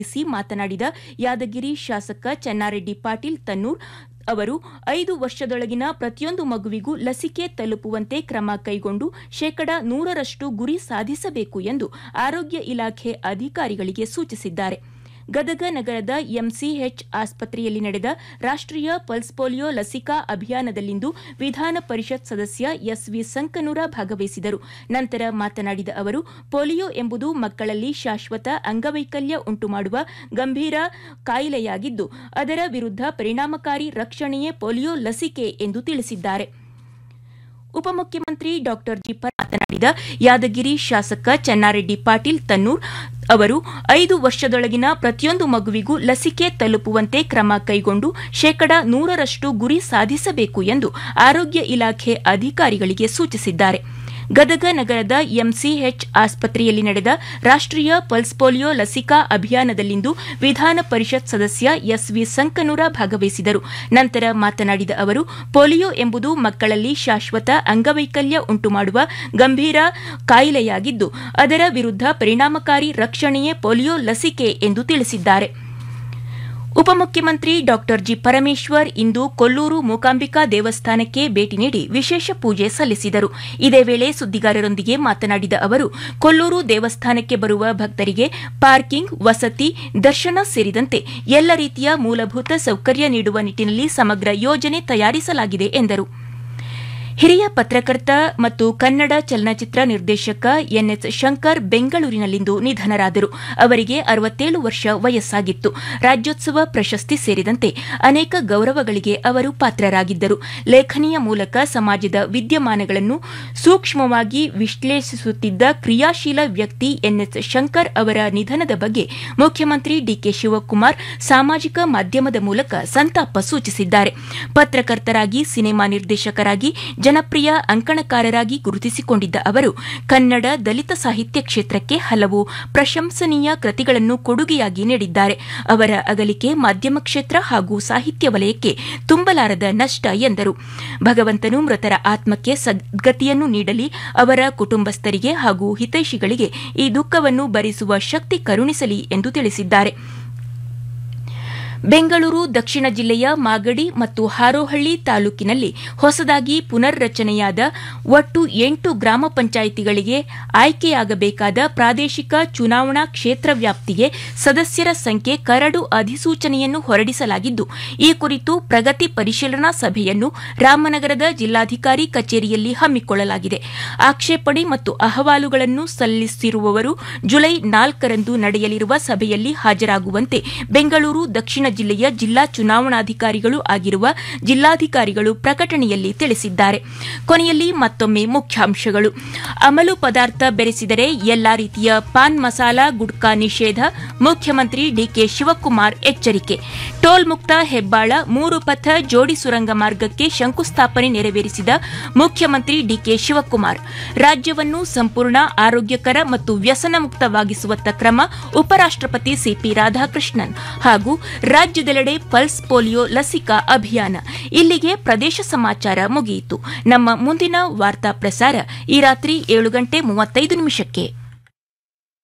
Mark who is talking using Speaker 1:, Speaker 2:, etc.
Speaker 1: C ಮಾತನಾಡಿದ ಯಾದಗಿರಿ ಶಾಸಕ ಚೆನ್ನಾರೆಡ್ಡಿ ಪಾಟೀಲ್ ತನ್ನೂರ್ ಅವರು ಐದು ವರ್ಷದೊಳಗಿನ ಪ್ರತಿಯೊಂದು ಮಗುವಿಗೂ ಲಸಿಕೆ ತಲುಪುವಂತೆ ಕ್ರಮ ಕೈಗೊಂಡು ಶೇಕಡಾ ನೂರರಷ್ಟು ಗುರಿ ಸಾಧಿಸಬೇಕು ಎಂದು ಆರೋಗ್ಯ ಇಲಾಖೆ ಅಧಿಕಾರಿಗಳಿಗೆ ಸೂಚಿಸಿದ್ದಾರೆ ಗದಗ ನಗರದ ಎಂಸಿಎಚ್ ಆಸ್ಪತ್ರೆಯಲ್ಲಿ ನಡೆದ ರಾಷ್ಟ್ರೀಯ ಪಲ್ಸ್ ಪೋಲಿಯೋ ಲಸಿಕಾ ಅಭಿಯಾನದಲ್ಲಿಂದು ವಿಧಾನ ಪರಿಷತ್ ಸದಸ್ಯ ಎಸ್ವಿ ಸಂಕನೂರ ಭಾಗವಹಿಸಿದರು ನಂತರ ಮಾತನಾಡಿದ ಅವರು ಪೋಲಿಯೋ ಎಂಬುದು ಮಕ್ಕಳಲ್ಲಿ ಶಾಶ್ವತ ಅಂಗವೈಕಲ್ಯ ಉಂಟುಮಾಡುವ ಗಂಭೀರ ಕಾಯಿಲೆಯಾಗಿದ್ದು ಅದರ ವಿರುದ್ಧ ಪರಿಣಾಮಕಾರಿ ರಕ್ಷಣೆಯೇ ಪೋಲಿಯೋ ಲಸಿಕೆ ಎಂದು ತಿಳಿಸಿದ್ದಾರೆ ಉಪಮುಖ್ಯಮಂತ್ರಿ ಡಾ ಜಿ ಮಾತನಾಡಿದ ಯಾದಗಿರಿ ಶಾಸಕ ಚೆನ್ನಾರೆಡ್ಡಿ ಪಾಟೀಲ್ ತನ್ನೂರ್ ಅವರು ಐದು ವರ್ಷದೊಳಗಿನ ಪ್ರತಿಯೊಂದು ಮಗುವಿಗೂ ಲಸಿಕೆ ತಲುಪುವಂತೆ ಕ್ರಮ ಕೈಗೊಂಡು ಶೇಕಡಾ ನೂರರಷ್ಟು ಗುರಿ ಸಾಧಿಸಬೇಕು ಎಂದು ಆರೋಗ್ಯ ಇಲಾಖೆ ಅಧಿಕಾರಿಗಳಿಗೆ ಸೂಚಿಸಿದ್ದಾರೆ ಗದಗ ನಗರದ ಎಂಸಿಎಚ್ ಆಸ್ಪತ್ರೆಯಲ್ಲಿ ನಡೆದ ರಾಷ್ಟ್ರೀಯ ಪಲ್ಸ್ ಪೋಲಿಯೋ ಲಸಿಕಾ ಅಭಿಯಾನದಲ್ಲಿಂದು ವಿಧಾನ ಪರಿಷತ್ ಸದಸ್ಯ ಎಸ್ವಿ ಸಂಕನೂರ ಭಾಗವಹಿಸಿದರು ನಂತರ ಮಾತನಾಡಿದ ಅವರು ಪೋಲಿಯೋ ಎಂಬುದು ಮಕ್ಕಳಲ್ಲಿ ಶಾಶ್ವತ ಅಂಗವೈಕಲ್ಯ ಉಂಟುಮಾಡುವ ಗಂಭೀರ ಕಾಯಿಲೆಯಾಗಿದ್ದು ಅದರ ವಿರುದ್ಧ ಪರಿಣಾಮಕಾರಿ ರಕ್ಷಣೆಯೇ ಪೋಲಿಯೋ ಲಸಿಕೆ ಎಂದು ತಿಳಿಸಿದ್ದಾರೆ ಉಪಮುಖ್ಯಮಂತ್ರಿ ಡಾ ಜಿ ಪರಮೇಶ್ವರ್ ಇಂದು ಕೊಲ್ಲೂರು ಮೂಕಾಂಬಿಕಾ ದೇವಸ್ಥಾನಕ್ಕೆ ಭೇಟಿ ನೀಡಿ ವಿಶೇಷ ಪೂಜೆ ಸಲ್ಲಿಸಿದರು ಇದೇ ವೇಳೆ ಸುದ್ದಿಗಾರರೊಂದಿಗೆ ಮಾತನಾಡಿದ ಅವರು ಕೊಲ್ಲೂರು ದೇವಸ್ಥಾನಕ್ಕೆ ಬರುವ ಭಕ್ತರಿಗೆ ಪಾರ್ಕಿಂಗ್ ವಸತಿ ದರ್ಶನ ಸೇರಿದಂತೆ ಎಲ್ಲ ರೀತಿಯ ಮೂಲಭೂತ ಸೌಕರ್ಯ ನೀಡುವ ನಿಟ್ಟಿನಲ್ಲಿ ಸಮಗ್ರ ಯೋಜನೆ ತಯಾರಿಸಲಾಗಿದೆ ಎಂದರು ಹಿರಿಯ ಪತ್ರಕರ್ತ ಮತ್ತು ಕನ್ನಡ ಚಲನಚಿತ್ರ ನಿರ್ದೇಶಕ ಎನ್ಎಸ್ ಶಂಕರ್ ಬೆಂಗಳೂರಿನಲ್ಲಿಂದು ನಿಧನರಾದರು ಅವರಿಗೆ ಅರವತ್ತೇಳು ವರ್ಷ ವಯಸ್ಸಾಗಿತ್ತು ರಾಜ್ಯೋತ್ಸವ ಪ್ರಶಸ್ತಿ ಸೇರಿದಂತೆ ಅನೇಕ ಗೌರವಗಳಿಗೆ ಅವರು ಪಾತ್ರರಾಗಿದ್ದರು ಲೇಖನಿಯ ಮೂಲಕ ಸಮಾಜದ ವಿದ್ಯಮಾನಗಳನ್ನು ಸೂಕ್ಷ್ಮವಾಗಿ ವಿಶ್ಲೇಷಿಸುತ್ತಿದ್ದ ಕ್ರಿಯಾಶೀಲ ವ್ಯಕ್ತಿ ಎನ್ಎಸ್ ಶಂಕರ್ ಅವರ ನಿಧನದ ಬಗ್ಗೆ ಮುಖ್ಯಮಂತ್ರಿ ಡಿಕೆ ಶಿವಕುಮಾರ್ ಸಾಮಾಜಿಕ ಮಾಧ್ಯಮದ ಮೂಲಕ ಸಂತಾಪ ಸೂಚಿಸಿದ್ದಾರೆ ಪತ್ರಕರ್ತರಾಗಿ ಸಿನಿಮಾ ನಿರ್ದೇಶಕರಾಗಿ ಜನಪ್ರಿಯ ಅಂಕಣಕಾರರಾಗಿ ಗುರುತಿಸಿಕೊಂಡಿದ್ದ ಅವರು ಕನ್ನಡ ದಲಿತ ಸಾಹಿತ್ಯ ಕ್ಷೇತ್ರಕ್ಕೆ ಹಲವು ಪ್ರಶಂಸನೀಯ ಕೃತಿಗಳನ್ನು ಕೊಡುಗೆಯಾಗಿ ನೀಡಿದ್ದಾರೆ ಅವರ ಅಗಲಿಕೆ ಮಾಧ್ಯಮ ಕ್ಷೇತ್ರ ಹಾಗೂ ಸಾಹಿತ್ಯ ವಲಯಕ್ಕೆ ತುಂಬಲಾರದ ನಷ್ಟ ಎಂದರು ಭಗವಂತನು ಮೃತರ ಆತ್ಮಕ್ಕೆ ಸದ್ಗತಿಯನ್ನು ನೀಡಲಿ ಅವರ ಕುಟುಂಬಸ್ಥರಿಗೆ ಹಾಗೂ ಹಿತೈಷಿಗಳಿಗೆ ಈ ದುಃಖವನ್ನು ಭರಿಸುವ ಶಕ್ತಿ ಕರುಣಿಸಲಿ ಎಂದು ತಿಳಿಸಿದ್ದಾರೆ ಬೆಂಗಳೂರು ದಕ್ಷಿಣ ಜಿಲ್ಲೆಯ ಮಾಗಡಿ ಮತ್ತು ಹಾರೋಹಳ್ಳಿ ತಾಲೂಕಿನಲ್ಲಿ ಹೊಸದಾಗಿ ಪುನರ್ರಚನೆಯಾದ ಒಟ್ಟು ಎಂಟು ಗ್ರಾಮ ಪಂಚಾಯಿತಿಗಳಿಗೆ ಆಯ್ಕೆಯಾಗಬೇಕಾದ ಪ್ರಾದೇಶಿಕ ಚುನಾವಣಾ ಕ್ಷೇತ್ರ ವ್ಯಾಪ್ತಿಗೆ ಸದಸ್ಯರ ಸಂಖ್ಯೆ ಕರಡು ಅಧಿಸೂಚನೆಯನ್ನು ಹೊರಡಿಸಲಾಗಿದ್ದು ಈ ಕುರಿತು ಪ್ರಗತಿ ಪರಿಶೀಲನಾ ಸಭೆಯನ್ನು ರಾಮನಗರದ ಜಿಲ್ಲಾಧಿಕಾರಿ ಕಚೇರಿಯಲ್ಲಿ ಹಮ್ಮಿಕೊಳ್ಳಲಾಗಿದೆ ಆಕ್ಷೇಪಣೆ ಮತ್ತು ಅಹವಾಲುಗಳನ್ನು ಸಲ್ಲಿಸಿರುವವರು ಜುಲೈ ನಾಲ್ಕರಂದು ನಡೆಯಲಿರುವ ಸಭೆಯಲ್ಲಿ ಹಾಜರಾಗುವಂತೆ ಬೆಂಗಳೂರು ದಕ್ಷಿಣ ಜಿಲ್ಲೆಯ ಜಿಲ್ಲಾ ಚುನಾವಣಾಧಿಕಾರಿಗಳು ಆಗಿರುವ ಜಿಲ್ಲಾಧಿಕಾರಿಗಳು ಪ್ರಕಟಣೆಯಲ್ಲಿ ತಿಳಿಸಿದ್ದಾರೆ ಕೊನೆಯಲ್ಲಿ ಮತ್ತೊಮ್ಮೆ ಮುಖ್ಯಾಂಶಗಳು ಅಮಲು ಪದಾರ್ಥ ಬೆರೆಸಿದರೆ ಎಲ್ಲಾ ರೀತಿಯ ಪಾನ್ ಮಸಾಲ ಗುಡ್ಕಾ ನಿಷೇಧ ಮುಖ್ಯಮಂತ್ರಿ ಡಿಕೆ ಶಿವಕುಮಾರ್ ಎಚ್ಚರಿಕೆ ಟೋಲ್ ಮುಕ್ತ ಹೆಬ್ಬಾಳ ಮೂರು ಪಥ ಜೋಡಿ ಸುರಂಗ ಮಾರ್ಗಕ್ಕೆ ಶಂಕುಸ್ಥಾಪನೆ ನೆರವೇರಿಸಿದ ಮುಖ್ಯಮಂತ್ರಿ ಡಿಕೆ ಶಿವಕುಮಾರ್ ರಾಜ್ಯವನ್ನು ಸಂಪೂರ್ಣ ಆರೋಗ್ಯಕರ ಮತ್ತು ವ್ಯಸನ ಮುಕ್ತವಾಗಿಸುವತ್ತ ಕ್ರಮ ಉಪರಾಷ್ಟಪತಿ ಸಿಪಿ ರಾಧಾಕೃಷ್ಣನ್ ಹಾಗೂ ರಾಜ್ಯದೆಲ್ಲೆಡೆ ಪಲ್ಸ್ ಪೋಲಿಯೋ ಲಸಿಕಾ ಅಭಿಯಾನ ಇಲ್ಲಿಗೆ ಪ್ರದೇಶ ಸಮಾಚಾರ ಮುಗಿಯಿತು ನಮ್ಮ ಮುಂದಿನ ವಾರ್ತಾ ಪ್ರಸಾರ ಈ ರಾತ್ರಿ ಏಳು ಗಂಟೆ ಮೂವತ್ತೈದು ನಿಮಿಷಕ್ಕೆ